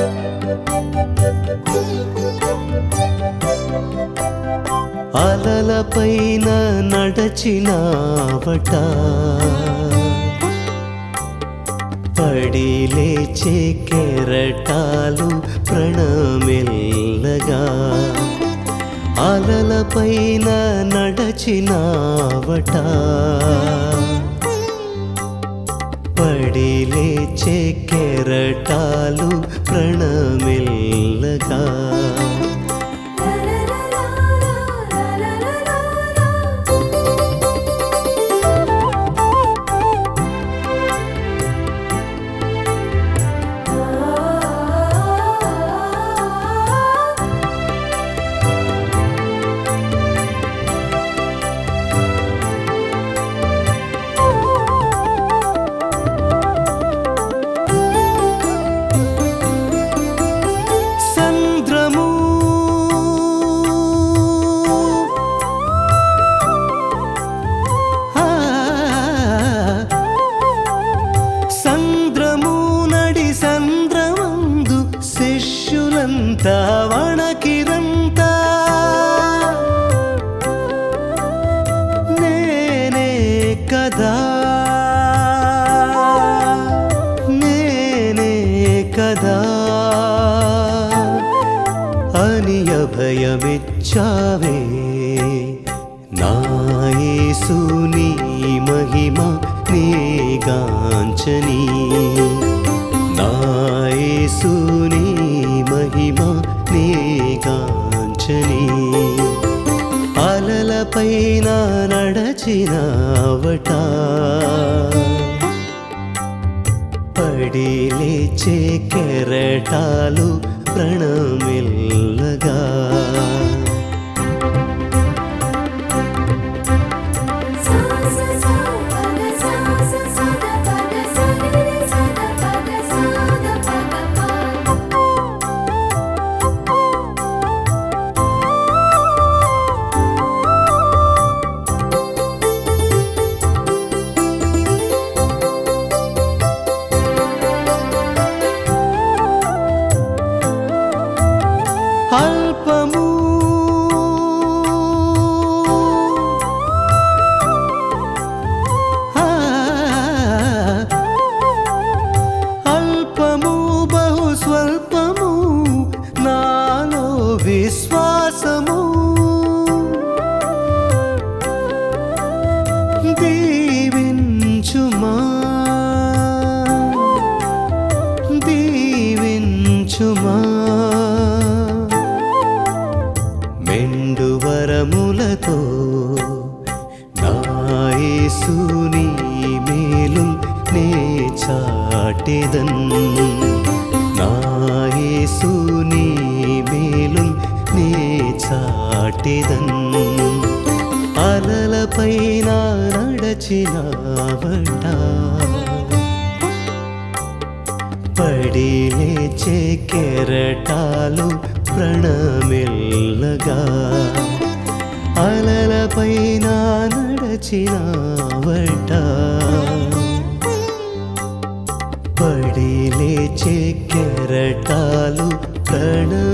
అలలపైన నడచినావట పడి లేచే కెరటాలు ప్రణమెల్లగా అలలపైన నడచినావట పడి లేచే కెరటాలు ప్రణమెల్లగా సంద్రము ఆ, సంద్రము నడి సంద్రమందు శిష్యులంతా వణకిరంతా నేనే కదా నేనే కదా అని అభయమిచ్చావే నాయసు నీ మహిమ నీగాంచని నాయసు నీ మహిమ నీగాంచని అలలపైన నడచినావట పడి లేచే కెరటాలు ప్రణమిల్లగా అల్పము ఆ, అల్పము బహు స్వల్పము నాలో విశ్వాసము దీవించుమా దీవించుమా మెండు వరములతో నాయసుని మేలు నే చాటెదన్ నాయసుని మేలు నే చాటెదన్ అలలపైన నడచినావట పడి లేచే కెరటాలు ప్రణమిల్లగా అలలపైన నడచినావట పడి లేచే కెరటాలు ప్రణమిల్లగా